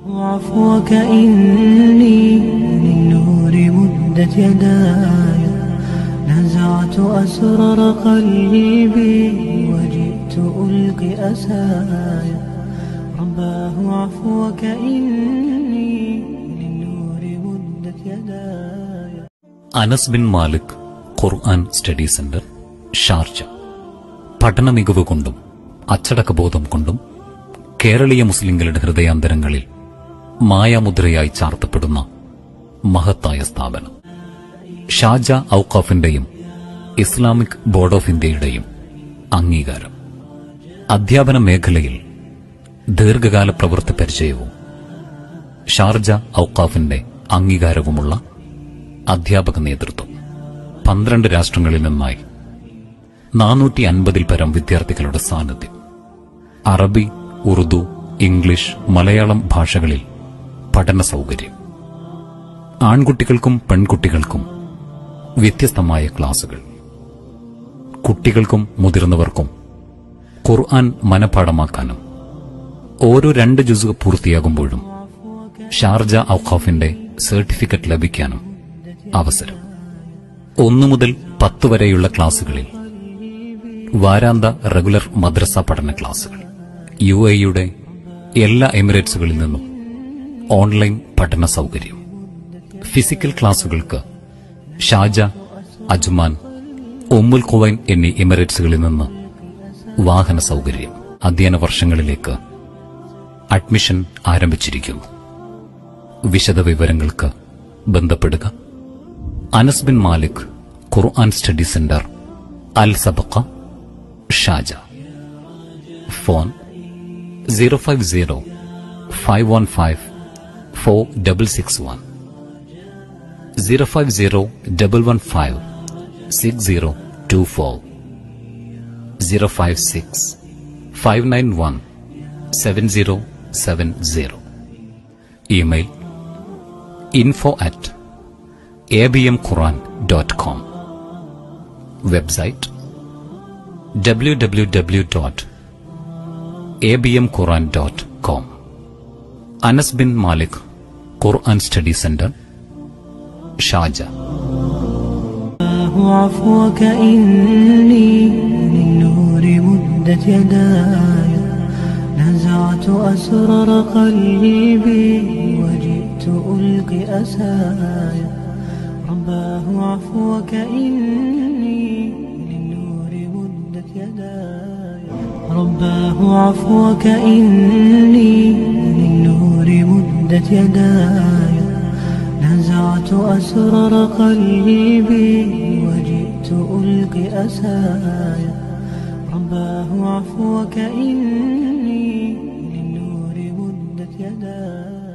عفوك إني للنور مدت يداي نزعت أسرار قلبي وجئت ألقي أساي رباه عفوك إني للنور مدت يداي Anas bin Malik Quran study centre Sharjah പഠന മികവ് കൊണ്ടും അച്ചടക്കബോധം കൊണ്ടും കേരളീയ മുസ്ലിങ്ങളുടെ ഹൃദയാന്തരങ്ങളിൽ മായാമുദ്രയായി ചാർത്തപ്പെടുന്ന മഹത്തായ സ്ഥാപനം ഷാജ ഔക്കാഫിന്റെയും ഇസ്ലാമിക് ബോർഡ് ഓഫ് ഇന്ത്യയുടെയും അംഗീകാരം അധ്യാപന മേഖലയിൽ ദീർഘകാല പ്രവൃത്തി പരിചയവും ഷാർജ ഔക്കാഫിന്റെ അംഗീകാരവുമുള്ള അധ്യാപക നേതൃത്വം പന്ത്രണ്ട് രാഷ്ട്രങ്ങളിൽ നിന്നായി നാനൂറ്റി അൻപതിൽ പരം വിദ്യാർത്ഥികളുടെ സാന്നിധ്യം അറബി ഉറുദു ഇംഗ്ലീഷ് മലയാളം ഭാഷകളിൽ പഠന സൗകര്യം ആൺകുട്ടികൾക്കും പെൺകുട്ടികൾക്കും വ്യത്യസ്തമായ ക്ലാസുകൾ കുട്ടികൾക്കും മുതിർന്നവർക്കും ഖുർആൻ മനഃപ്പാടമാക്കാനും ഓരോ രണ്ട് ജുസ് പൂർത്തിയാകുമ്പോഴും ഷാർജ ഔഖാഫിന്റെ സർട്ടിഫിക്കറ്റ് ലഭിക്കാനും അവസരം ഒന്നു മുതൽ പത്ത് വരെയുള്ള ക്ലാസുകളിൽ വാരാന്ത റെഗുലർ മദ്രസ പഠന ക്ലാസുകൾ യു എയുടെ എല്ലാ എമിറേറ്റ്സുകളിൽ നിന്നും ഓൺലൈൻ പഠന സൗകര്യം ഫിസിക്കൽ ക്ലാസുകൾക്ക് ഷാജ അജ്മാൻ ഒമ്മുൽ കുവൈൻ എന്നീ എമിറേറ്റ്സുകളിൽ നിന്ന് വാഹന സൗകര്യം അധ്യയന വർഷങ്ങളിലേക്ക് അഡ്മിഷൻ ആരംഭിച്ചിരിക്കുന്നു വിശദവിവരങ്ങൾക്ക് ബന്ധപ്പെടുക Anas bin Malik Quran study centre Al Sabkha ഷാജ phone zero five zero five one five four double six one zero five zero double one five six zero two four zero five six five nine one seven zero seven zero email info at A B M Quran dot com website W W W dot A B M Quran dot com Anas bin Malik Quran study centre Shaja الله عفوك إني للنور مدت يداي نزعت أسرار قلبي وجئت ألقي أساي رباه عفوك إني للنور مدت يداي رباه عفوك إني للنور مدت يداي نزعت أسرار قلبي وجئت ألقي أساي رباه عفوك إني للنور مدت يداي